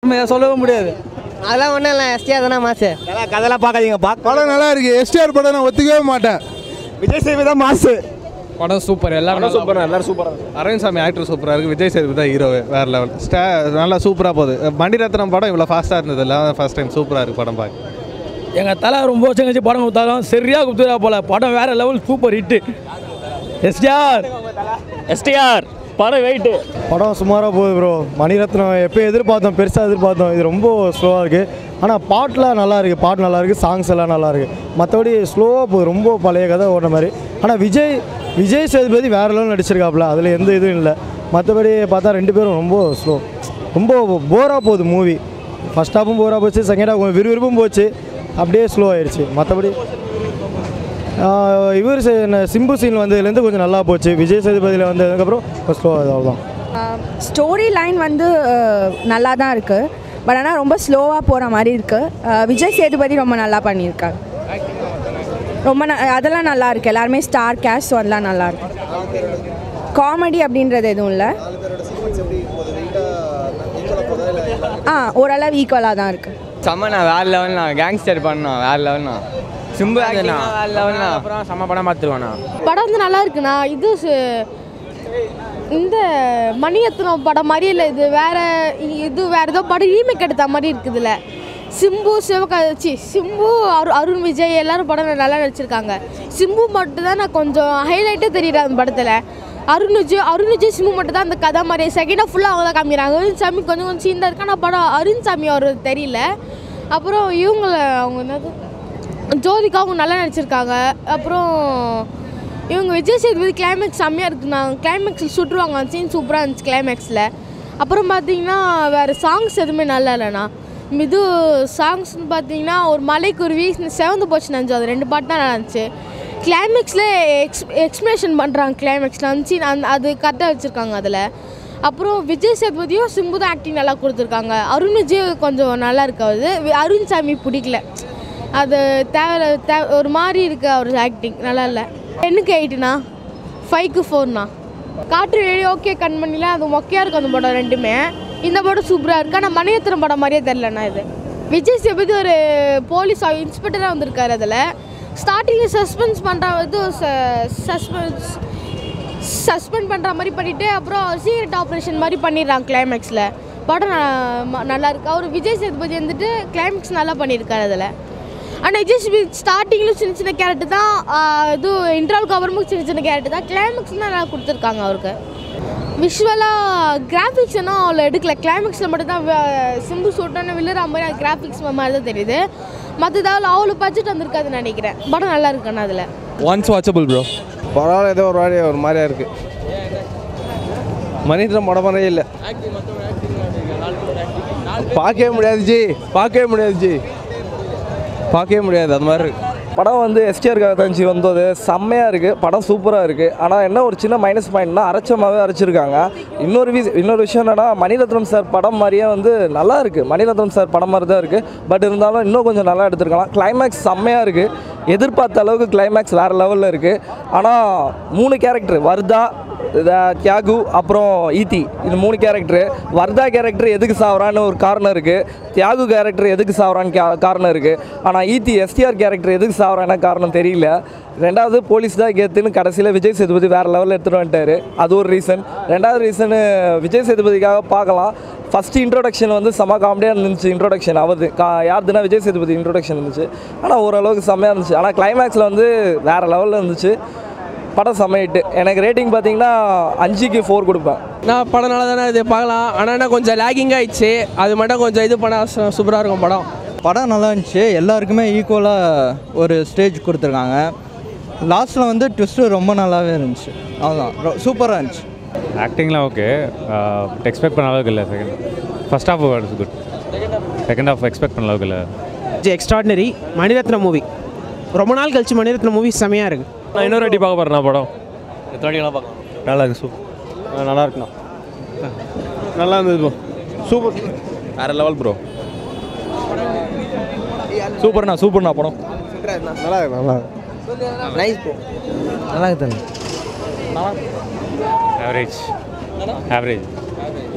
சொல்லவே முடியாது அதெல்லாம் ஒன்றும் இல்லை எஸ்டிஆர் தானே மாசு கதெல்லாம் பார்க்காதீங்க பார்க்க படம் நல்லா இருக்கு எஸ்டிஆர் படம் நான் ஒத்துக்கவே மாட்டேன் விஜய் சேவி தான் மாசு படம் சூப்பர் எல்லாமே சூப்பர் எல்லாரும் சூப்பராக அரவிந்த் சாமி ஆக்டர் சூப்பராக இருக்குது விஜய் சேதுபதி தான் ஹீரோவே வேறு லெவல் ஸ்டா நல்லா சூப்பராக போகுது மணிரத்னம் படம் இவ்வளோ ஃபாஸ்ட்டாக இருந்தது இல்லை ஃபர்ஸ்ட் டைம் சூப்பராக இருக்குது படம் பார்க்க எங்கள் தலை ரொம்ப வருஷம் கழிச்சு படம் கொடுத்தாலும் சரியாக கொடுத்துருக்கா போல படம் வேற level super hit STR STR படம் வெயிட்டு படம் சுமாராக போகுது ப்ரோ மணிரத்னம் எப்போ எதிர்பார்த்தோம் பெருசாக எதிர்பார்த்தோம் இது ரொம்ப ஸ்லோவாக இருக்குது ஆனால் பாட்டெலாம் நல்லா இருக்குது பாட்டு நல்லா இருக்குது சாங்ஸ் எல்லாம் நல்லா இருக்குது மற்றபடி ஸ்லோவாக போகுது ரொம்ப பழைய கதை ஓடுற மாதிரி ஆனால் விஜய் விஜய் சேதுபதி வேறு லெவல் நடிச்சிருக்காப்புல அதில் எந்த இதுவும் இல்லை மற்றபடி பார்த்தா ரெண்டு பேரும் ரொம்ப ஸ்லோ ரொம்ப போராக போகுது மூவி ஃபஸ்ட் ஹாஃபும் போராக போச்சு செகண்ட் ஹாஃப் விறுவிறுப்பும் போச்சு அப்படியே ஸ்லோ ஆயிடுச்சு மற்றபடி இவர் சிம்பு சீன் வந்ததுலேருந்து கொஞ்சம் நல்லா போச்சு விஜய் சேதுபதியில் வந்ததுக்கப்புறம் ஸ்லோ அவ்வளோதான் ஸ்டோரி லைன் வந்து நல்லா தான் இருக்குது பட் ஆனால் ரொம்ப ஸ்லோவாக போகிற மாதிரி இருக்குது விஜய் சேதுபதி ரொம்ப நல்லா பண்ணியிருக்காங்க ரொம்ப ந அதெல்லாம் நல்லா இருக்குது எல்லாருமே ஸ்டார் கேஷ் அதெல்லாம் நல்லா இருக்கு காமெடி அப்படின்றது எதுவும் இல்லை ஆ ஓரளவு ஈக்குவலாக தான் இருக்குது செம்மண்ணா வேறு லெவல்ண்ணா கேங்ஸ்டர் பண்ணா வேறு லெவல்ண்ணா சிம்பு வேறு லெவல்ண்ணா அப்புறம் செம்ம படம் பார்த்துருவாண்ணா படம் வந்து நல்லா இருக்குண்ணா இது சு- இந்த மணிரத்னம் படம் மாதிரி இல்லை இது வேற இது வேற ஏதோ படம் ரீமேக் எடுத்த மாதிரி இருக்குதுல்ல சிம்பு சிவகாட்சி சிம்பு அரு அருண் விஜய் எல்லாரும் படம் நல்லா நடிச்சிருக்காங்க சிம்பு மட்டும் தான் நான் கொஞ்சம் ஹைலைட்டே தெரியல அந்த படத்தில் அருண் விஜய் அருண் விஜய் சிம்பு மட்டும் தான் அந்த கதை மாதிரி செகண்டாக ஃபுல்லாக அவங்க தான் காமிக்கிறாங்க அருண் சாமி கொஞ்சம் கொஞ்சம் சீன் தான் இருக்கு ஆனால் படம் அருண் சாமி அவர் தெரியல அப்புறம் இவங்கள அவங்க என்னது ஜோதிகா அவங்க நல்லா நடிச்சிருக்காங்க அப்புறம் இவங்க விஜய் சேதுபதி கிளைமேக்ஸ் செம்மையாக இருக்குண்ணா கிளைமேக்ஸில் சுட்டுருவாங்க சீன் சூப்பராக இருந்துச்சு கிளைமேக்ஸில் அப்புறம் பார்த்தீங்கன்னா வேறு சாங்ஸ் எதுவுமே நல்லா இல்லைண்ணா இது சாங்ஸ்னு பார்த்தீங்கன்னா ஒரு மலைக்குருவி செவந்து போச்சு நினச்சோம் அது ரெண்டு பாட்டு தான் நல்லா இருந்துச்சு கிளைமேக்ஸில் எக்ஸ் எக்ஸ்ப்ளனேஷன் பண்ணுறாங்க கிளைமேக்ஸில் வந்து scene அந்த அது கரெக்டாக வச்சுருக்காங்க அதில் அப்புறம் விஜய் சேதுபதியும் சிம்பு தான் ஆக்டிங் நல்லா கொடுத்துருக்காங்க அருண் விஜய் கொஞ்சம் நல்லா இருக்காது அருண் சாமி பிடிக்கல அது தேவை தே ஒரு மாதிரி இருக்கு அவர் ஆக்டிங் நல்லா இல்லை டென்னுக்கு எயிட்டுண்ணா ஃபைவ்க்கு ஃபோர்ண்ணா காற்று வெளியே ஓகே கண்மணியில் அது மொக்கையாக இருக்கும் அந்த படம் ரெண்டுமே இந்த படம் சூப்பராக இருக்கு ஆனால் மணியத்திரம் படம் மாதிரியே தெரிலண்ணா இது விஜய் சேதுபதி ஒரு போலீஸ் இன்ஸ்பெக்டராக வந்திருக்காரு அதில் ஸ்டார்டிங்கில் சஸ்பென்ஸ் பண்ணுற இது சஸ்பென்ஸ் சஸ்பெண்ட் பண்ணுற மாதிரி பண்ணிவிட்டு அப்புறம் சீக்ரெட் ஆப்ரேஷன் மாதிரி பண்ணிடுறாங்க கிளைமேக்ஸில் படம் ந- ம- நல்லா இருக்கு அவர் விஜய் சேதுபதி வந்துட்டு கிளைமேக்ஸ் நல்லா பண்ணியிருக்காரு அதில் ஆனால் விஜய் சேதுபதி ஸ்டார்டிங்கில் சின்ன சின்ன கேரக்டர் தான் ஆஹ், இது இன்டர்வல் கவர்மும் சின்ன சின்ன கேரக்டர் தான் கிளைமேக்ஸ் தான் நல்லா கொடுத்துருக்காங்க அவருக்கு விஷுவலாக கிராஃபிக்ஸ் என்ன அவ்வளோ எடுக்கல கிளைமேக்ஸில் மட்டும்தான் வே- சிம்பு சூட்டான விழுற மாதிரி கிராஃபிக்ஸ் மாதிரி தான் தெரியுது மற்றதாவது அவ்வளோ பட்ஜெட் வந்திருக்காதுன்னு நினைக்கிறேன் படம் நல்லா இருக்குண்ணா அதில் ஒன்ஸ் வாட்சபிள் ப்ரோ பரவாயில்ல ஏதோ ஒரு மாதிரி ஒரு மாதிரியா இருக்கு மணிரத்னம் படம் மாதிரியே இல்லை பார்க்கவே முடியாது ஜி பார்க்கவே முடியாது ஜி பார்க்கவே முடியாது அது மாதிரி இருக்கு படம் வந்து எஸ்டிஆருக்காக தான் ஜி வந்தது செம்மையாக இருக்குது படம் சூப்பராக இருக்குது ஆனால் என்ன ஒரு சின்ன மைனஸ் பாயிண்ட்னா அரைச்சமாகவே அரைச்சிருக்காங்க இன்னொரு வி இன்னொரு விஷயம் என்னன்னா மணிரத்னம் சார் படம் மாதிரியே வந்து நல்லா இருக்குது மணிரத்னம் சார் படம் மாதிரி தான் இருக்குது பட் இருந்தாலும் இன்னும் கொஞ்சம் நல்லா எடுத்துருக்கலாம் கிளைமேக்ஸ் செம்மையாக இருக்குது எதிர்பார்த்த அளவுக்கு கிளைமேக்ஸ் வேறு லெவலில் இருக்குது ஆனால் மூணு கேரக்டர் வர்தா இத தியாகு அப்புறம் ஈத்தி இது மூணு கேரக்டரு வர்தா கேரக்டர் எதுக்கு சாவறான்னு ஒரு காரணம் இருக்குது தியாகு கேரக்டர் எதுக்கு சாவறான்னு கா- காரணம் இருக்குது ஆனால் ஈத்தி எஸ்டிஆர் கேரக்டர் எதுக்கு சாவறான காரணம் தெரியல ரெண்டாவது போலீஸ் தான் கேத்துன்னு கடைசியில் விஜய் சேதுபதி வேறு லெவலில் எடுத்துகிட்டு வந்துட்டாரு அது ஒரு ரீசன் ரெண்டாவது ரீசனு விஜய் சேதுபதிக்காக பார்க்கலாம் ஃபஸ்ட்டு இன்ட்ரோடக்ஷன் வந்து செம்ம காமெடியாக இருந்துச்சு இன்ட்ரோடக்ஷன் அவரு கா யாருதுன்னா விஜய் சேதுபதி இன்ட்ரோடக்ஷன் இருந்துச்சு ஆனால் ஓரளவுக்கு செம்மையாக இருந்துச்சு ஆனால் கிளைமேக்ஸில் வந்து வேறு லெவலில் இருந்துச்சு படம் செம்மையிட்டு எனக்கு ரேட்டிங் பார்த்தீங்கன்னா அஞ்சுக்கு ஃபோர் கொடுப்பேன் நான் படம் நல்லா தானே இது பார்க்கலாம் ஆனால் என்ன கொஞ்சம் லேகிங் ஆயிடுச்சு அது மட்டும் கொஞ்சம் இது பண்ண சூப்பராக இருக்கும் படம் படம் நல்லா இருந்துச்சு எல்லாருக்குமே ஈக்குவலாக ஒரு ஸ்டேஜ் கொடுத்துருக்காங்க லாஸ்ட்டில் வந்து ட்விஸ்ட்டு ரொம்ப நல்லாவே இருந்துச்சு அவ்வளோதான் சூப்பராக இருந்துச்சு ஆக்டிங்லாம் ஓகே எக்ஸ்பெக்ட் பண்ண அளவுக்கு இல்லை second first half was good second half expect பண்ண அளவுக்கு இல்லை எக்ஸ்ட்ராடினரி மணிரத்னம் மூவி ரொம்ப நாள் கழிச்சு மணிரத்னம் மூவி செமையாக இருக்குது நான் இன்னொரு வாட்டி பார்க்க போகிறேன் படம் நல்லா இருக்கு சூப்பர் நல்லா இருக்குண்ணா நல்லா இருந்தது ப்ரோ சூப்பர் வேறு லெவல் ப்ரோ சூப்பர்ண்ணா சூப்பர்ண்ணா படம் நல்லா இருக்கு நல்லா நைஸ் ப்ரோ நல்லா இருக்குது ஆவரேஜ் ஆவரேஜ்